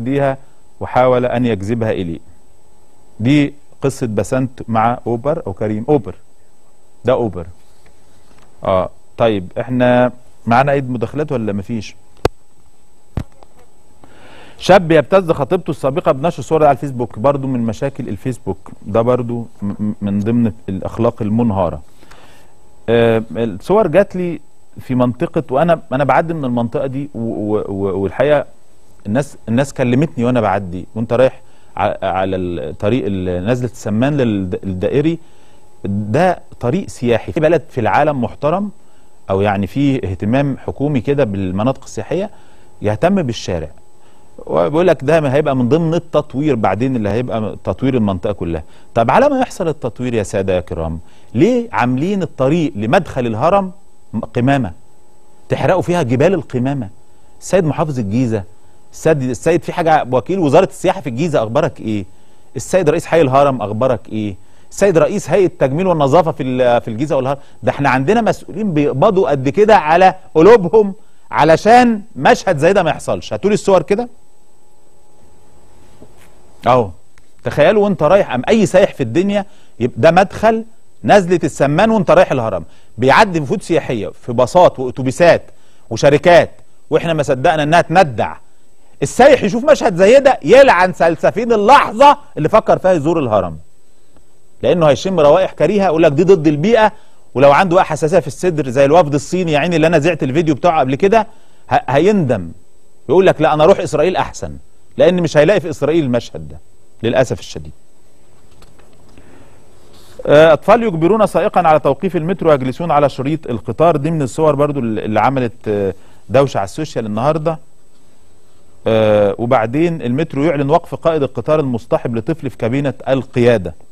ايديها وحاول ان يجذبها اليه دي قصة بسنت مع اوبر او كريم اوبر ده اوبر اه طيب احنا معانا اي مداخلات ولا مفيش شاب يبتز خطيبته السابقة بنشر صور على الفيسبوك برضو من مشاكل الفيسبوك ده برضو م- من ضمن الأخلاق المنهارة آه، الصور جات لي في منطقة وأنا أنا بعدي من المنطقة دي و- و- و- والحقيقة الناس الناس كلمتني وأنا بعدي وأنت رايح ع- على الطريق ال- نزلة السمان للدائري ده طريق سياحي في بلد في العالم محترم أو يعني فيه اهتمام حكومي كده بالمناطق السياحية يهتم بالشارع وبيقول لك ده ما هيبقى من ضمن التطوير بعدين اللي هيبقى تطوير المنطقه كلها طب على ما يحصل التطوير يا ساده يا كرام ليه عاملين الطريق لمدخل الهرم قمامه تحرقوا فيها جبال القمامه السيد محافظ الجيزه السيد السيد في حاجه وكيل وزاره السياحه في الجيزه اخبارك ايه السيد رئيس حي الهرم اخبارك ايه السيد رئيس هيئه التجميل والنظافه في ال- في الجيزه والهرم ده احنا عندنا مسؤولين بيقبضوا قد كده على قلوبهم علشان مشهد زي ده ما يحصلش هاتولي الصور كده اهو تخيلوا وانت رايح ام اي سايح في الدنيا يبقى ده مدخل نزله السمان وانت رايح الهرم بيعدي وفود سياحيه في باصات واتوبيسات وشركات واحنا ما صدقنا انها تندع السايح يشوف مشهد زي ده يلعن سلسفين اللحظه اللي فكر فيها يزور الهرم لانه هيشم روائح كريهه يقول لك دي ضد البيئه ولو عنده بقى حساسيه في الصدر زي الوفد الصيني يا عيني اللي انا زعت الفيديو بتاعه قبل كده ه- هيندم يقول لك لا انا اروح اسرائيل احسن لان مش هيلاقي في اسرائيل المشهد ده للاسف الشديد آه، اطفال يجبرون سائقا على توقيف المترو ويجلسون على شريط القطار دي من الصور برضو اللي عملت آه، دوشه على السوشيال النهارده آه، وبعدين المترو يعلن وقف قائد القطار المصطحب لطفل في كابينه القياده